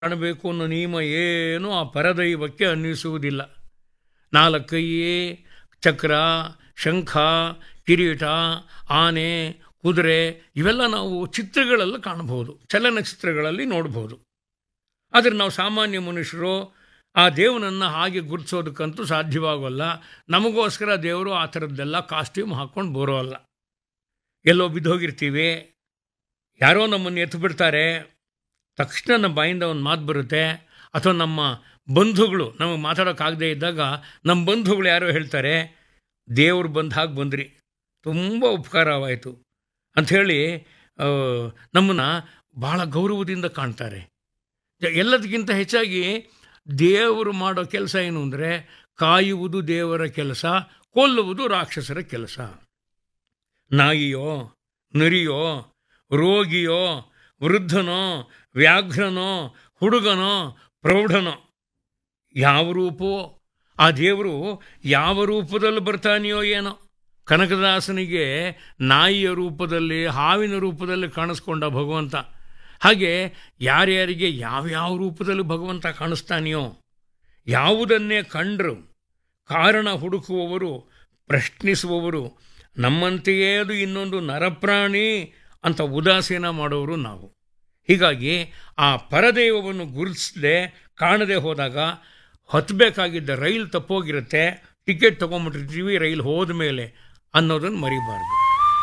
ಕಾಣಬೇಕು ಅನ್ನೋ ನಿಯಮ ಏನು ಆ ಪರದೈವಕ್ಕೆ ಅನ್ನಿಸುವುದಿಲ್ಲ ನಾಲ್ಕೈಯೇ ಚಕ್ರ ಶಂಖ ಕಿರೀಟ ಆನೆ ಕುದುರೆ ಇವೆಲ್ಲ ನಾವು ಚಿತ್ರಗಳಲ್ಲಿ ಕಾಣಬಹುದು ಚಲನಚಿತ್ರಗಳಲ್ಲಿ ನೋಡ್ಬೋದು ಆದರೆ ನಾವು ಸಾಮಾನ್ಯ ಮನುಷ್ಯರು ಆ ದೇವನನ್ನು ಹಾಗೆ ಗುರುತಿಸೋದಕ್ಕಂತೂ ಸಾಧ್ಯವಾಗೋಲ್ಲ ನಮಗೋಸ್ಕರ ದೇವರು ಆ ಥರದ್ದೆಲ್ಲ ಕಾಸ್ಟ್ಯೂಮ್ ಹಾಕ್ಕೊಂಡು ಬರೋಲ್ಲ ಎಲ್ಲೋ ಬಿದ್ದೋಗಿರ್ತೀವಿ ಯಾರೋ ನಮ್ಮನ್ನು ಎತ್ತು ಬಿಡ್ತಾರೆ ತಕ್ಷಣ ನಮ್ಮ ಬಾಯಿಂದ ಒಂದು ಮಾತು ಬರುತ್ತೆ ಅಥವಾ ನಮ್ಮ ಬಂಧುಗಳು ನಮಗೆ ಮಾತಾಡೋಕ್ಕಾಗದೇ ಇದ್ದಾಗ ನಮ್ಮ ಬಂಧುಗಳು ಯಾರೋ ಹೇಳ್ತಾರೆ ದೇವ್ರು ಬಂದ ಹಾಗೆ ಬಂದ್ರಿ ತುಂಬ ಉಪಕಾರವಾಯಿತು ಅಂಥೇಳಿ ನಮ್ಮನ್ನು ಭಾಳ ಗೌರವದಿಂದ ಕಾಣ್ತಾರೆ ಎಲ್ಲದಕ್ಕಿಂತ ಹೆಚ್ಚಾಗಿ ದೇವರು ಮಾಡೋ ಕೆಲಸ ಏನು ಅಂದರೆ ಕಾಯುವುದು ದೇವರ ಕೆಲಸ ಕೊಲ್ಲುವುದು ರಾಕ್ಷಸರ ಕೆಲಸ ನಾಯಿಯೋ ನರಿಯೋ ರೋಗಿಯೋ ವೃದ್ಧನೋ ವ್ಯಾಘ್ರನೋ ಹುಡುಗನೋ ಪ್ರೌಢನೋ ಯಾವ ರೂಪವೋ ಆ ದೇವರು ಯಾವ ರೂಪದಲ್ಲಿ ಬರ್ತಾನೆಯೋ ಏನೋ ಕನಕದಾಸನಿಗೆ ನಾಯಿಯ ರೂಪದಲ್ಲಿ ಹಾವಿನ ರೂಪದಲ್ಲಿ ಕಾಣಿಸ್ಕೊಂಡ ಭಗವಂತ ಹಾಗೆ ಯಾರ್ಯಾರಿಗೆ ಯಾವ್ಯಾವ ರೂಪದಲ್ಲಿ ಭಗವಂತ ಕಾಣಿಸ್ತಾನೆಯೋ ಯಾವುದನ್ನೇ ಕಂಡರು ಕಾರಣ ಹುಡುಕುವವರು ಪ್ರಶ್ನಿಸುವವರು ನಮ್ಮಂತೆಯೇ ಅದು ಇನ್ನೊಂದು ನರಪ್ರಾಣಿ ಅಂತ ಉದಾಸೀನ ಮಾಡೋರು ನಾವು ಹೀಗಾಗಿ ಆ ಪರದೈವವನ್ನು ಗುರುತಿಸದೆ ಕಾಣದೆ ಹೋದಾಗ ಹತ್ತಬೇಕಾಗಿದ್ದ ರೈಲು ತಪ್ಪೋಗಿರುತ್ತೆ ಟಿಕೆಟ್ ತೊಗೊಂಬಿಟ್ಟಿರ್ತೀವಿ ರೈಲು ಹೋದ ಮೇಲೆ ಅನ್ನೋದನ್ನು ಮರಿಬಾರ್ದು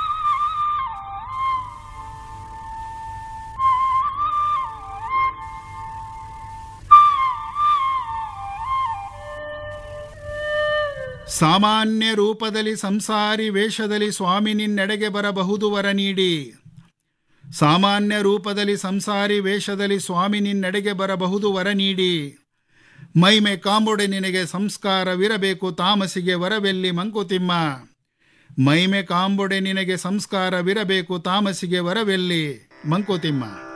ಸಾಮಾನ್ಯ ರೂಪದಲ್ಲಿ ಸಂಸಾರಿ ವೇಷದಲ್ಲಿ ಸ್ವಾಮಿ ನಿನ್ನೆಡೆಗೆ ಬರಬಹುದು ವರ ನೀಡಿ ಸಾಮಾನ್ಯ ರೂಪದಲ್ಲಿ ಸಂಸಾರಿ ವೇಷದಲ್ಲಿ ಸ್ವಾಮಿ ನಿನ್ನೆಡೆಗೆ ಬರಬಹುದು ವರ ನೀಡಿ ಮೈಮೆ ಕಾಂಬೊಡೆ ನಿನಗೆ ಸಂಸ್ಕಾರವಿರಬೇಕು ತಾಮಸಿಗೆ ವರವೆಲ್ಲಿ ಮಂಕುತಿಮ್ಮ ಮೈಮೆ ಕಾಂಬೊಡೆ ನಿನಗೆ ಸಂಸ್ಕಾರವಿರಬೇಕು ತಾಮಸಿಗೆ ವರವೆಲ್ಲಿ ಮಂಕುತಿಮ್ಮ